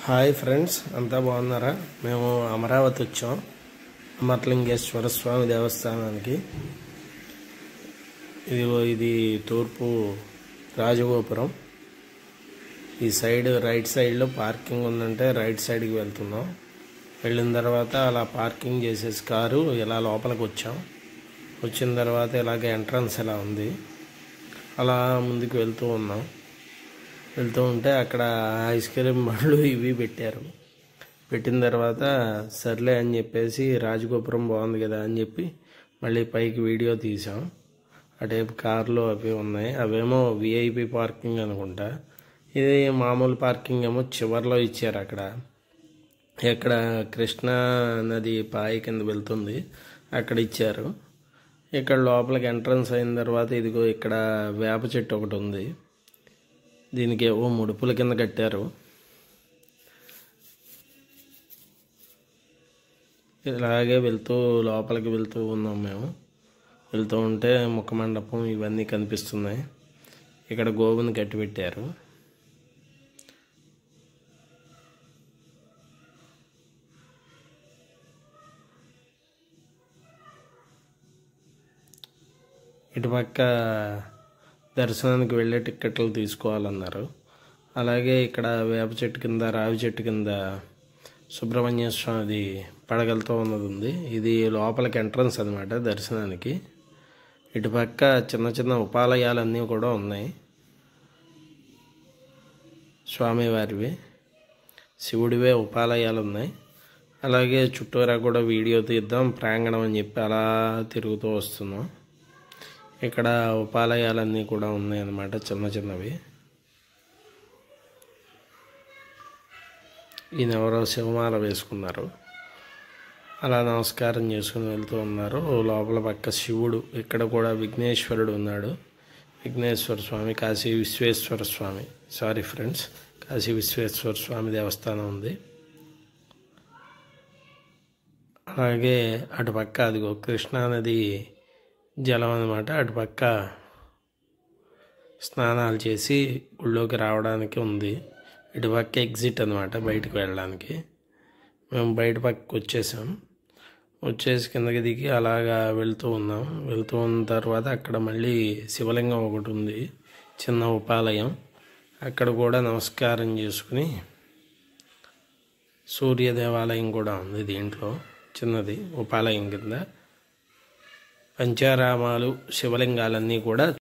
hi friends అంతా బాగున్నారా మేము అమరావతి వచ్చాం అమర్లింగేశ్వర స్వామి దేవస్థానానికి ఇది ఇది తూర్పు రాజగోపురం ఈ సైడ్ రైట్ సైడ్లో పార్కింగ్ ఉందంటే రైట్ సైడ్కి వెళ్తున్నాం వెళ్ళిన తర్వాత అలా పార్కింగ్ చేసేసి కారు ఇలా లోపలికి వచ్చాం వచ్చిన తర్వాత ఇలాగ ఎంట్రన్స్ ఇలా ఉంది అలా ముందుకు వెళ్తూ ఉన్నాం వెళ్తూ ఉంటే అక్కడ ఐస్ క్రీమ్ బండ్లు ఇవి పెట్టారు పెట్టిన తర్వాత సర్లే అని చెప్పేసి రాజగోపురం బాగుంది కదా అని చెప్పి మళ్ళీ పైకి వీడియో తీసాం అటేపు కార్లు అవి ఉన్నాయి అవేమో విఐపి పార్కింగ్ అనుకుంటా ఇది మామూలు పార్కింగ్ ఏమో చివర్లో ఇచ్చారు అక్కడ ఎక్కడ కృష్ణా నది పాయి కింద వెళ్తుంది అక్కడ ఇచ్చారు ఇక్కడ లోపలికి ఎంట్రన్స్ అయిన తర్వాత ఇదిగో ఇక్కడ వేప చెట్టు ఒకటి ఉంది దీనికి ఏవో ముడుపుల కింద కట్టారు ఇలాగే వెళ్తూ లోపలికి వెళ్తూ ఉన్నాం మేము వెళ్తూ ఉంటే ముఖ మండపం ఇవన్నీ కనిపిస్తున్నాయి ఇక్కడ గోవుని కట్టి పెట్టారు ఇటుపక్క దర్శనానికి వెళ్ళే టిక్కెట్లు తీసుకోవాలన్నారు అలాగే ఇక్కడ వేప చెట్టు కింద రావి చెట్టు కింద సుబ్రహ్మణ్య స్వామిది పడగలతో ఉన్నది ఉంది ఇది లోపలికి ఎంట్రన్స్ అనమాట దర్శనానికి ఇటుపక్క చిన్న చిన్న ఉపాలయాలన్నీ కూడా ఉన్నాయి స్వామివారివి శివుడివే ఉపాలయాలు ఉన్నాయి అలాగే చుట్టూరా కూడా వీడియో తీద్దాం ప్రాంగణం అని చెప్పి అలా తిరుగుతూ వస్తున్నాం ఇక్కడ ఉపాలయాలన్నీ కూడా ఉన్నాయి అన్నమాట చిన్న చిన్నవి ఈయన ఎవరో శివమాల వేసుకున్నారు అలా నమస్కారం చేసుకుని వెళ్తూ ఉన్నారు లోపల పక్క శివుడు ఇక్కడ కూడా విఘ్నేశ్వరుడు ఉన్నాడు విఘ్నేశ్వర స్వామి కాశీ విశ్వేశ్వర స్వామి సారీ ఫ్రెండ్స్ కాశీ విశ్వేశ్వర స్వామి దేవస్థానం ఉంది అలాగే అటుపక్క అదిగో కృష్ణానది జలం అనమాట అటుపక్క స్నానాలు చేసి గుళ్ళోకి రావడానికి ఉంది ఇటుపక్క ఎగ్జిట్ అనమాట బయటకు వెళ్ళడానికి మేము బయట పక్కకు వచ్చేసాం వచ్చేసి కిందకి దిగి అలాగా వెళ్తూ ఉన్నాం వెళ్తూ ఉన్న తర్వాత అక్కడ మళ్ళీ శివలింగం ఒకటి ఉంది చిన్న ఉపాలయం అక్కడ కూడా నమస్కారం చేసుకుని సూర్య దేవాలయం కూడా ఉంది దీంట్లో చిన్నది ఉపాలయం కింద పంచారామాలు శివలింగాలన్నీ కూడా